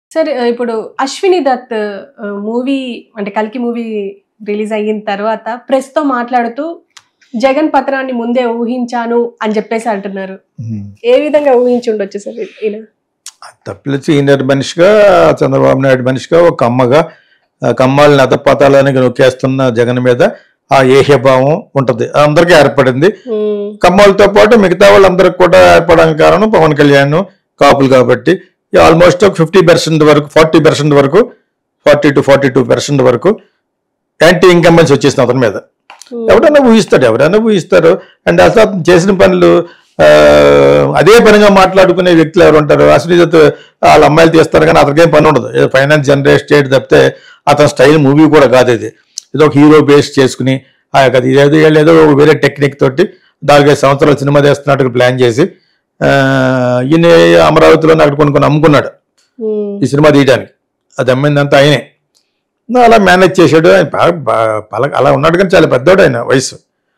Sir ఇప్పుడు Ashwini Dutt movie అంటే కల్కి మూవీ రిలీజ్ అయిన తర్వాత ప్రెస్ తో మాట్లాడుతూ జగన్ పత్రాన్ని ముందే ఊహించాను అని చెప్పేసి అంటున్నారు ఏ విధంగా ఊహించి ఉండొచ్చు సార్ ఈయన తప్పిల సీనియర్ మనిషిగా చంద్రబాబు నాయుడు మనిషిగా ఒక అమ్మగా ఆ కమ్మాలని అధపతాలని నొక్కేస్తున్న జగన్ మీద ఆ ఏహ్యభావం ఉంటది అందరికీ ఏర్పడింది ఉమ్, కమ్మాలతో పాటు మిగతా వాళ్ళందరికి కూడా ఏర్పడడానికి కారణం పవన్ కళ్యాణ్ కాపులు కాబట్టి ఆల్మోస్ట్ ఒక ఫిఫ్టీ పర్సెంట్ వరకు ఫార్టీ పర్సెంట్ వరకు forty two forty two percent వరకు యాంటీ ఇన్కంబెన్స్ వచ్చేసింది అతని మీద ఉమ్, ఎవరైనా ఊహిస్తాడు ఎవరైనా ఊహిస్తారు అండ్ అసలు అతను చేసిన పనులు ఆ, అదే పనిగా మాట్లాడుకునే వ్యక్తులు ఎవరు ఉంటారు అశ్వనీజత్ వాళ్ళ అమ్మాయిలు తీస్తారు కానీ అతనికి ఏం పని ఉండదు ఏదో ఫైనాన్స్ జనరేట్ స్టేట్ తప్పితే అతని స్టైల్ మూవీ కూడా కాదు ఇది ఇది ఒక హీరో బేస్ చేసుకుని ఆ యొక్క ఇదేదో వీళ్ళు ఏదో ఒక వేరే టెక్నిక్ తోటి నాలుగైదు సంవత్సరాలు సినిమా తీస్తున్నట్టుగా ప్లాన్ చేసి ఆ, ఈయన అమరావతిలో అక్కడ కొన్ని కొన్ని అమ్ముకున్నాడు ఉమ్, ఈ సినిమా తీయడానికి అది అమ్మిందంతా ఆయనే అలా మేనేజ్ చేశాడు ఆయన బాగా బా- పల- అలా ఉన్నాడు కానీ చాలా పెద్దోడు ఆయన వయసు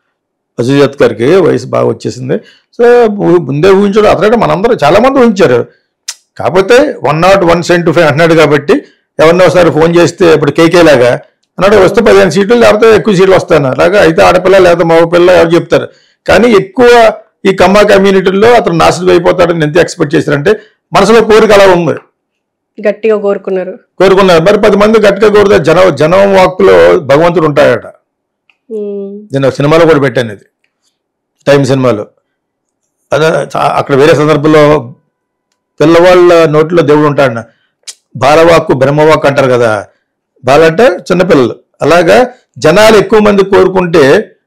అజయత్ గారికి వయసు బాగా వచ్చేసింది సో ఊ- ముందే ఊహించాడు అతడే మనందరూ చాలా మంది ఊహించారు కాకపోతే one not one seventy five అంటున్నాడు కాబట్టి ఎవరినో ఒకసారి ఫోన్ చేస్తే ఇప్పుడు కేకే లాగా అన్నాడు వస్తే పదిహేను సీట్లు లేకపోతే ఎక్కువ సీట్లు వస్తాను అలాగా అయితే ఆడపిల్ల లేకపోతే మగ పిల్ల ఎవరు చెప్తారు కానీ ఎక్కువ ఈ కమ్మ కమ్యూనిటీల్లో అతను నాశనం అయిపోతాడని ఎంత ఎక్స్పెక్ట్ చేశారంటే మనసులో కోరిక అలా ఉంది గట్టిగా కోరుకున్నారు కోరుకున్నారు మరి పది మంది గట్టిగా కోరితే జన జనం వాక్కులో భగవంతుడు ఉంటాడట ఉమ్, నేను ఒక సినిమాలో కూడా పెట్టాను ఇది టైం సినిమాలో అదే చా- అక్కడ వేరే సందర్భంలో పిల్లవాళ్ళ నోట్లో దేవుడు ఉంటాడు బాలవాక్కు బ్రహ్మవాక్కు అంటారు కదా బాల అంటే చిన్నపిల్లలు అలాగా జనాలు ఎక్కువ మంది కోరుకుంటే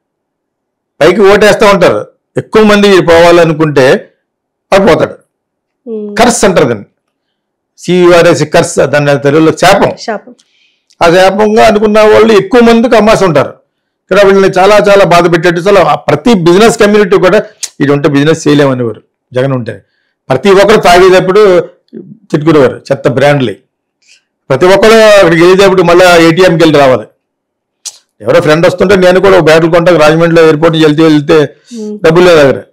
పైకి ఓటేస్తూ ఉంటారు ఎక్కువ మంది పోవాలనుకుంటే వాడు పోతాడు ఉమ్, కర్స్ అంటారు దాన్ని సిఆర్ఎస్ కర్స్ దాన్ని తెలుగులో శాపం శాపం ఆ శాపంగా అనుకున్న వాళ్ళు ఎక్కువ మందికి అమ్మాసి ఉంటారు ఇక్కడ వీళ్ళని చాలా చాలా బాధ పెట్టేట్టు చాలా ఆ ప్రతి బిజినెస్ కమ్యూనిటీ కూడా ఇది ఉంటే బిజినెస్ చేయలేమనేవారు జగన్ ఉంటే ప్రతి ఒక్కరు తాగేటప్పుడు తిట్టుకునేవారు చెత్త బ్రాండ్లు ప్రతి ఒక్కరు అక్కడికి వెళ్ళేటప్పుడు మళ్ళీ ఏటీఎంకి వెళ్ళి రావాలి ఎవరో ఫ్రెండ్ వస్తుంటే నేను కూడా ఒక బ్యాటరీ కొంటాను రాజమండ్రిలో ఎయిర్పోర్ట్ వెళ్తే వెళ్తే ఉమ్, డబ్బులు లేదు దగ్గర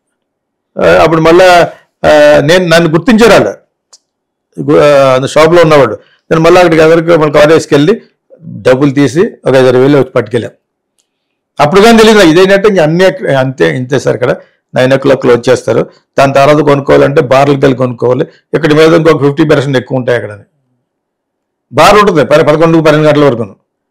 ఆ, అప్పుడు మళ్ళా ఆ, నేను నన్ను గుర్తించారు వాళ్ళు గు- ఆ, షాప్లో ఉన్నవాడు నేను మళ్ళీ అక్కడికి ఎదురుకు మన కాలేజ్కి వెళ్ళి డబ్బులు తీసి ఒక ఐదు వేలు వచ్చి పట్టుకెళ్ళాం అప్పుడు కానీ తెలియదు ఇదేంటంటే ఇంక అన్ని అక్కడ- అంతే ఇంతే సార్ ఇక్కడ నైన్ ఓ క్లాక్ క్లోజ్ చేస్తారు దాని తర్వాత కొనుక్కోవాలంటే బార్లకు వెళ్ళి కొనుక్కోవాలి ఇక్కడ మీద ఇంకొక ఫిఫ్టీ పర్సెంట్ ఎక్కువ ఉంటాయి అక్కడ బార్ ఉంటుంది పది పదకొండు పన్నెండు గంటల వరకు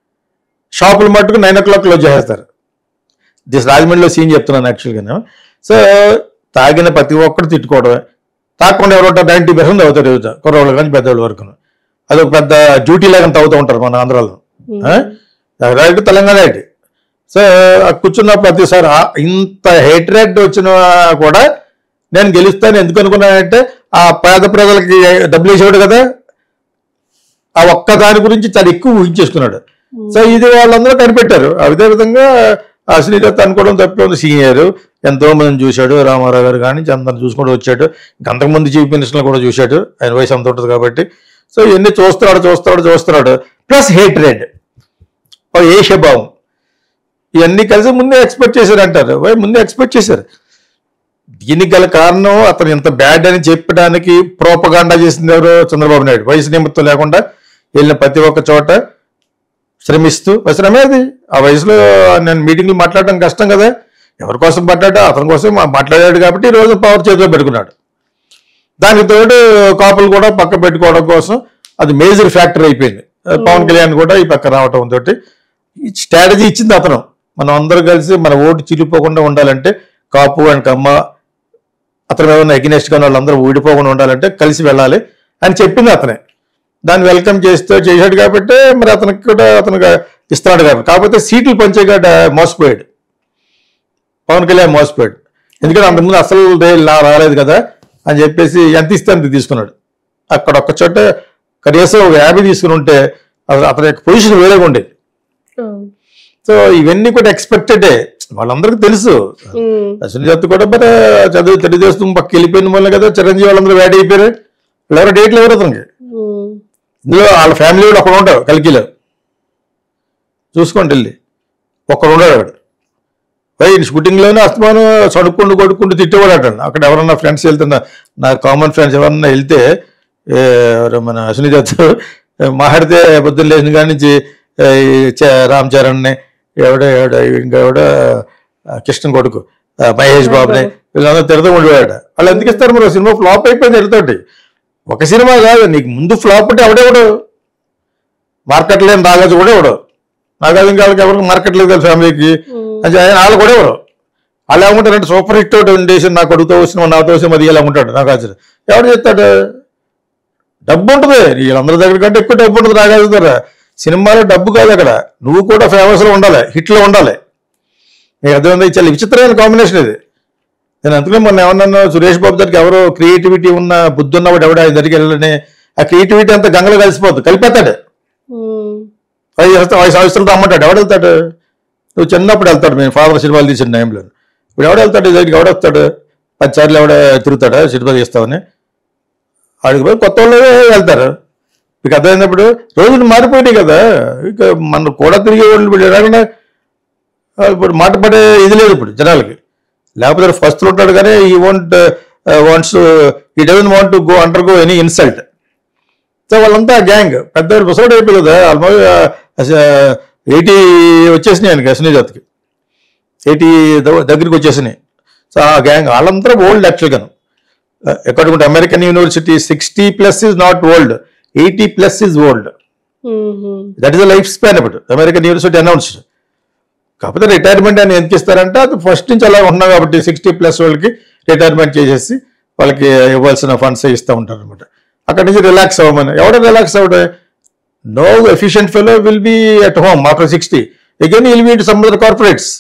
షాపులు మట్టుకు నైన్ ఓ క్లాక్ క్లోజ్ చేసేస్తారు దిస్ రాజమండ్రిలో సీన్ చెప్తున్నాను యాక్చువల్గా సో తాగిన ప్రతి ఒక్కరు తిట్టుకోవడమే తాగకుండా ఎవరు ఉంటారు నైంటీ పర్సెంట్ అవుతారు రోజు కుర్రవాళ్ళు కానీ పెద్దవాళ్ళు వరకు అది ఒక పెద్ద డ్యూటీ లాగా తాగుతూ ఉంటారు మన ఆంధ్రాలో ఉమ్, ఆ? రైట్ తెలంగాణ రైట్ సో ఆ కూర్చున్న ప్రతిసారి ఆ ఇంత హేట్రేట్ వచ్చిన కూడా నేను గెలుస్తాను ఎందుకు అనుకున్నానంటే ఆ పేద ప్రజలకి డబ్బులు వేసేవాడు కదా ఆ ఒక్క దాని గురించి చాలా ఎక్కువ ఊహించేసుకున్నాడు ఉమ్, సో ఇది వాళ్ళందరూ కనిపెట్టారు అదే విధంగా అశ్లీలత అనుకోవడం తప్పే ఉంది సీనియర్ ఎంతో మందిని చూశాడు రామారావు గారు కానీ అందరిని చూసుకుంటూ వచ్చాడు ఇంక అంతకుముందు చీఫ్ మినిస్టర్లు కూడా చూశాడు ఆయన వయసు అంత ఉంటుంది కాబట్టి సో ఇవన్నీ చూస్తున్నాడు చూస్తున్నాడు చూస్తున్నాడు ప్లస్ హేట్ రేట్ ఏషభావం ఇవన్నీ కలిసి ముందే ఎక్స్పెక్ట్ చేశారు అంటారు వై ముందే ఎక్స్పెక్ట్ చేశారు దీనికి గల కారణం అతను ఇంత బ్యాడ్ అని చెప్పడానికి ప్రోపగాండా చేసింది ఎవరు చంద్రబాబు నాయుడు వయసు నిమిత్తం లేకుండా వెళ్ళిన ప్రతి ఒక్క చోట శ్రమిస్తూ శ్రమే అది ఆ వయసులో నేను మీటింగ్లు మాట్లాడడం కష్టం కదా ఎవరి కోసం మాట్లాడా అతని కోసం మా- మాట్లాడాడు కాబట్టి ఈ రోజు పవర్ చేతిలో పెట్టుకున్నాడు దానికి తోడు కాపులు కూడా పక్క పెట్టుకోవడం కోసం అది మేజర్ ఫ్యాక్టర్ అయిపోయింది పవన్ కళ్యాణ్ కూడా ఈ పక్క రావటం తోటి ఈ స్ట్రాటజీ ఇచ్చింది అతను మనం అందరూ కలిసి మన ఓటు చిరిగిపోకుండా ఉండాలంటే కాపు అండ్ కమ్మ అతను ఏమైనా అగ్నెస్ట్ గా ఉన్న వాళ్ళందరూ ఊడిపోకుండా ఉండాలంటే కలిసి వెళ్ళాలి అని చెప్పింది అతనే దాన్ని వెల్కమ్ చేస్తూ చేశాడు కాబట్టి మరి అతనికి కూడా అతనికి ఇస్తున్నాడు కాబట్టి కాకపోతే సీట్లు పంచేగాడ మోసపోయాడు పవన్ కళ్యాణ్ మోసపోయాడు ఎందుకంటే అంతకుముందు అసలు రే- లా- రాలేదు కదా అని చెప్పేసి ఎంత ఇస్తే అంత తీసుకున్నాడు అక్కడ ఒక్క చోట కనీసం ఒక యాభై తీసుకుని ఉంటే అసలు అతని యొక్క పొజిషన్ వేరేగా ఉండేది ఉమ్, సో ఇవన్నీ కూడా ఎక్స్పెక్టెడే వాళ్ళందరికీ తెలుసు ఉమ్, అసలు జత్తు కూడా మరి చదువు తెలుగుదేశం పక్క వెళ్ళిపోయిన వల్ల కదా చిరంజీవి వాళ్ళందరూ వేట అయిపోయారు వాళ్ళు ఎవరో డేట్లు ఎవరు అతనికి ఉమ్, ఇందులో వాళ్ళ ఫ్యామిలీ కూడా ఒకడు ఉంటాడు కలికిలో చూసుకోండి వెళ్ళి ఒక్కడు ఉన్నాడు అక్కడ పై షూటింగ్లోనే అస్తమానం చడుక్కుంటూ కొడుకుంటూ తిట్టేవాడు అట అక్కడ ఎవరన్నా ఫ్రెండ్స్ వెళ్తున్నా నా కామన్ ఫ్రెండ్స్ ఎవరన్నా వెళ్తే ఏ, ఎవరు మన అశ్విని దత్ మాట్లాడితే పొద్దున్న లేచిన కాడి నుంచి ఏ, ఈ చ- రామ్ చరణ్ని ఎవడ ఎవడ ఇంకా ఎవడ ఆ, కృష్ణ కొడుకు ఆ, మహేష్ బాబుని వీళ్ళందరూ తిడతా ఉండేవాడు వాళ్ళు ఎందుకు ఇస్తారు మరి సినిమా ఫ్లాప్ అయిపోయింది తిడతాటి ఒక సినిమా కాదు నీకు ముందు ఫ్లాప్ అంటే ఎవడెవడు మార్కెట్ లేని నాగాజు కూడా ఎవడు నాగార్జున వాళ్ళకి ఎవరికి మార్కెట్ లేదు కదా ఫ్యామిలీకి అది ఆయన వాళ్ళు కూడా ఎవరు అలా ఏమంటారంటే సూపర్ హిట్ ఒకటి ఉండేసి నా కొడుకుతో వచ్చిన నాతో వచ్చిన అది ఇలా ఉంటాడు నాగార్జున ఎవడు చెప్తాడు డబ్బు ఉంటుంది వీళ్ళందరి దగ్గర కంటే ఎక్కువ డబ్బు ఉంటుంది నాగార్జున దగ్గర సినిమాలో డబ్బు కాదు అక్కడ నువ్వు కూడా ఫేమస్ లో ఉండాలి హిట్ లో ఉండాలి నీకు అర్థమైంది చాలా విచిత్రమైన కాంబినేషన్ ఇది నేను అందుకనే మొన్న ఏమన్నా సురేష్ బాబు దగ్గరికి ఎవరో క్రియేటివిటీ ఉన్న బుద్ధి ఉన్నవాడు ఎవడ ఆయన దగ్గరికి వెళ్ళని ఆ క్రియేటివిటీ అంతా గంగలో కలిసిపోతుంది కలిపేస్తాడు ఐదు సంవత్సరాలు ఐదు సంవత్సరాలు రమ్మంటాడు ఎవడు వెళ్తాడు నువ్వు చిన్నప్పుడు వెళ్తాడు మేము ఫాదర్ సినిమాలు తీసిన టైంలో ఇప్పుడు ఎవడు వెళ్తాడు దగ్గరికి ఎవడు వస్తాడు పది సార్లు ఎవడ తిరుగుతాడా సినిమా తీస్తామని వాడికి పోయి కొత్త వాళ్ళు వెళ్తారు మీకు అర్థమైనప్పుడు రోజులు మారిపోయినాయి కదా ఇక మన కూడా తిరిగే వాళ్ళు ఇప్పుడు ఎలాగైనా ఆ, ఇప్పుడు మాట పడే ఇది లేదు ఇప్పుడు జనాలకి లేకపోతే ఫస్ట్ ఉంటాడు కానీ ఈ వాంట్ వాంట్స్ ఈ dozen want go under go any insult so వాళ్ళంతా గ్యాంగ్ పెద్ద ముసలాడు అయిపోయి కదా ఆల్మోస్ట్ ఎయిటీ వచ్చేసినాయి ఆయనకి అశ్విని జాతికి ఎయిటీ దగ్గరికి వచ్చేసినాయి సో ఆ గ్యాంగ్ వాళ్ళంతా ఓల్డ్ యాక్చువల్గాను ఎక్కడ American university sixty plus is not old eighty plus is old that is the life span ఇప్పుడు అమెరికన్ యూనివర్సిటీ అనౌన్స్డ్ కాకపోతే రిటైర్మెంట్ అని ఎందుకు ఇస్తారంటే అది ఫస్ట్ నుంచి అలా ఉన్నాం కాబట్టి సిక్స్టీ ప్లస్ వాళ్ళకి రిటైర్మెంట్ చేసేసి వాళ్ళకి ఇవ్వాల్సిన ఫండ్స్ ఇస్తూ ఉంటారు అనమాట అక్కడి నుంచి రిలాక్స్ అవ్వమని ఎవడ రిలాక్స్ అవ్వడే no efficient fellow will be at home after sixty again will be some other corporates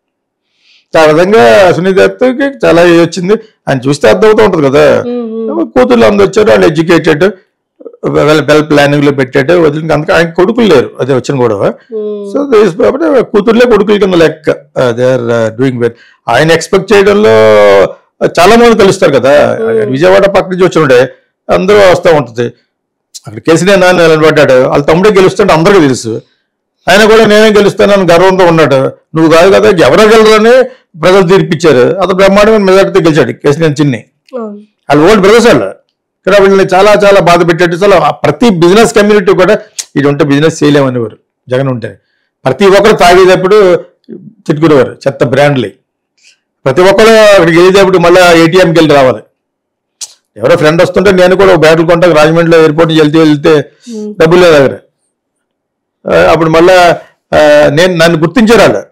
ఆ విధంగా సునీల్ దత్కి చాలా ఇది వచ్చింది ఆయన చూస్తే అర్థమవుతూ ఉంటుంది కదా కూతుర్లు అందరు వచ్చారు వాళ్ళు ఎడ్యుకేటెడ్ వెల్ వెల్ ప్లానింగ్ లో పెట్టాడు వదిలిన అందుకే ఆయన కొడుకులు లేరు అదే వచ్చిన గొడవ సో దిస్ కాబట్టి కూతుర్లే కొడుకుల కింద లెక్క దే ఆర్ డూయింగ్ వెల్ ఆయన ఎక్స్పెక్ట్ చేయడంలో చాలా మంది కలుస్తారు కదా విజయవాడ పక్క నుంచి వచ్చినడే అందరూ వస్తూ ఉంటుంది అక్కడ కేసీనే నాన్న నిలబడ్డాడు వాళ్ళ తమ్ముడే గెలుస్తుంటే అందరికీ తెలుసు ఆయన కూడా నేనే గెలుస్తానని గర్వంతో ఉన్నాడు నువ్వు కాదు కదా ఎవరో గెలరని ప్రజలు తీర్పిచ్చారు అతను బ్రహ్మాండమైన మెజార్టీతో గెలిచాడు కేసీనే చిన్ని వాళ్ళు ఓల్డ్ బ్రదర్స్ వాళ్ళు ఇక్కడ వీళ్ళని చాలా చాలా బాధ పెట్టేట్టు చాలా ఆ ప్రతి బిజినెస్ కమ్యూనిటీ కూడా ఇది ఉంటే బిజినెస్ చేయలేమనేవారు జగన్ ఉంటే ప్రతి ఒక్కరు తాగేటప్పుడు తిట్టుకునేవారు చెత్త బ్రాండ్లు ప్రతి ఒక్కరు అక్కడికి వెళ్ళేటప్పుడు మళ్ళీ ఏటీఎంకి వెళ్ళి రావాలి ఎవరో ఫ్రెండ్ వస్తుంటే నేను కూడా ఒక బ్యాటరీ కొంటాను రాజమండ్రిలో ఎయిర్పోర్ట్ నుంచి వెళ్తే వెళ్తే డబ్బులు లేదు దగ్గర ఆ, అప్పుడు మళ్ళా ఆ, నేను నన్ను గుర్తించారు వాళ్ళు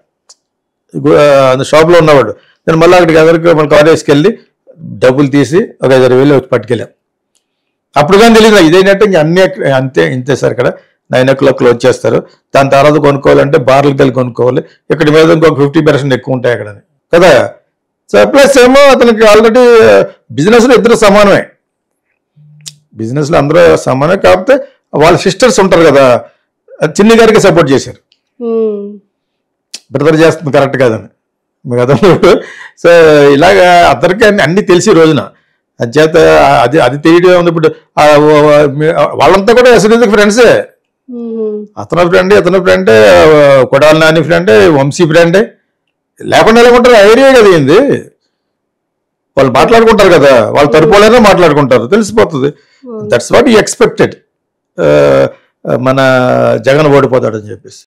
షాప్లో ఉన్నవాడు నేను మళ్ళీ అక్కడికి ఎదురుకు మన కాలేజ్కి వెళ్ళి డబ్బులు తీసి ఒక ఐదు వేలు వచ్చి పట్టుకెళ్ళాం అప్పుడు కానీ తెలియదు ఇదేంటంటే ఇంక అన్ని అక్కడ- అంతే ఇంతే సార్ ఇక్కడ నైన్ ఓ క్లాక్ క్లోజ్ చేస్తారు దాని తర్వాత కొనుక్కోవాలంటే బార్లకు వెళ్ళి కొనుక్కోవాలి ఇక్కడ మీద ఇంకొక ఫిఫ్టీ పర్సెంట్ ఎక్కువ ఉంటాయి అక్కడ కదా సో ప్లస్ ఏమో అతనికి ఆల్రెడీ బిజినెస్లో ఇద్దరు సమానమే బిజినెస్లో అందరూ సమానమే కాకపోతే వాళ్ళ సిస్టర్స్ ఉంటారు కదా చిన్ని గారికి సపోర్ట్ చేశారు బ్రదర్ చేస్తుంది కరెక్ట్ కాదని మీకు అర్థం సో ఇలాగా అందరికీ అన్ని అన్ని తెలిసి ఈ రోజున అంచేత అది అది తెలియడం ఉంది ఇప్పుడు ఆ ఓ- ఓ- మీ- వాళ్ళంతా కూడా అసలు ఫ్రెండ్సే అతను ఫ్రెండ్ ఇతను ఫ్రెండే కొడాల నాని ఫ్రెండే వంశీ ఫ్రెండే లేకుండా ఎలా ఉంటారు ఐడియా కదా ఏంది వాళ్ళు మాట్లాడుకుంటారు కదా వాళ్ళు తరపులైనా మాట్లాడుకుంటారు తెలిసిపోతుంది దట్స్ వాట్ ఈ ఎక్స్పెక్టెడ్ మన జగన్ ఓడిపోతాడని చెప్పేసి